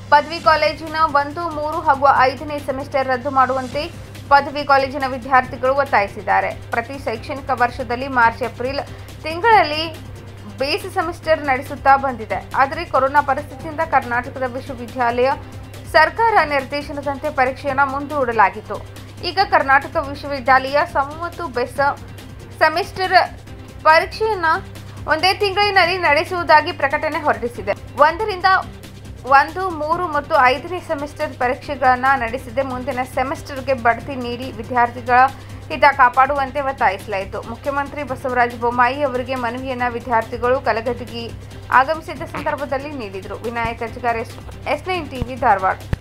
ಪದವಿ ಕಾಲೇಜಿನ ಒಂದು ಮೂರು ಹಾಗೂ ಐದನೇ ಸೆಮಿಸ್ಟರ್ ರದ್ದು ಮಾಡುವಂತೆ ಪದವಿ ಕಾಲೇಜಿನ ವಿದ್ಯಾರ್ಥಿಗಳು ಒತ್ತಾಯಿಸಿದ್ದಾರೆ ಪ್ರತಿ ಶೈಕ್ಷಣಿಕ ವರ್ಷದಲ್ಲಿ ಮಾರ್ಚ್ ಏಪ್ರಿಲ್ ತಿಂಗಳಲ್ಲಿ ಬೇಸ್ ಸೆಮಿಸ್ಟರ್ ನಡೆಸುತ್ತಾ ಬಂದಿದೆ ಆದರೆ ಕೊರೋನಾ ಪರಿಸ್ಥಿತಿಯಿಂದ ಕರ್ನಾಟಕದ ವಿಶ್ವವಿದ್ಯಾಲಯ ಸರ್ಕಾರ ನಿರ್ದೇಶನದಂತೆ ಪರೀಕ್ಷೆಯನ್ನು ಮುಂದೂಡಲಾಗಿತ್ತು ಈಗ ಕರ್ನಾಟಕ ವಿಶ್ವವಿದ್ಯಾಲಯ ಸಂವತ್ತು ಬೆಸ ಸೆಮಿಸ್ಟರ್ ಪರೀಕ್ಷೆಯನ್ನ ಒಂದೇ ತಿಂಗಳಿನಲ್ಲಿ ನಡೆಸುವುದಾಗಿ ಪ್ರಕಟಣೆ ಹೊರಡಿಸಿದೆ ಒಂದರಿಂದ ಒಂದು ಮೂರು ಮತ್ತು ಐದನೇ ಸೆಮಿಸ್ಟರ್ ಪರೀಕ್ಷೆಗಳನ್ನು ನಡೆಸಿದೆ ಮುಂದಿನ ಸೆಮಿಸ್ಟರ್ಗೆ ಬಡ್ತಿ ನೀಡಿ ವಿದ್ಯಾರ್ಥಿಗಳ ಹಿತ ಕಾಪಾಡುವಂತೆ ಒತ್ತಾಯಿಸಲಾಯಿತು ಮುಖ್ಯಮಂತ್ರಿ ಬಸವರಾಜ ಬೊಮ್ಮಾಯಿ ಅವರಿಗೆ ಮನವಿಯನ್ನ ವಿದ್ಯಾರ್ಥಿಗಳು ಕಲಘಟಗಿ ಆಗಮಿಸಿದ ಸಂದರ್ಭದಲ್ಲಿ ನೀಡಿದರು Vinayaka Ajgar S S nine TV Dharwad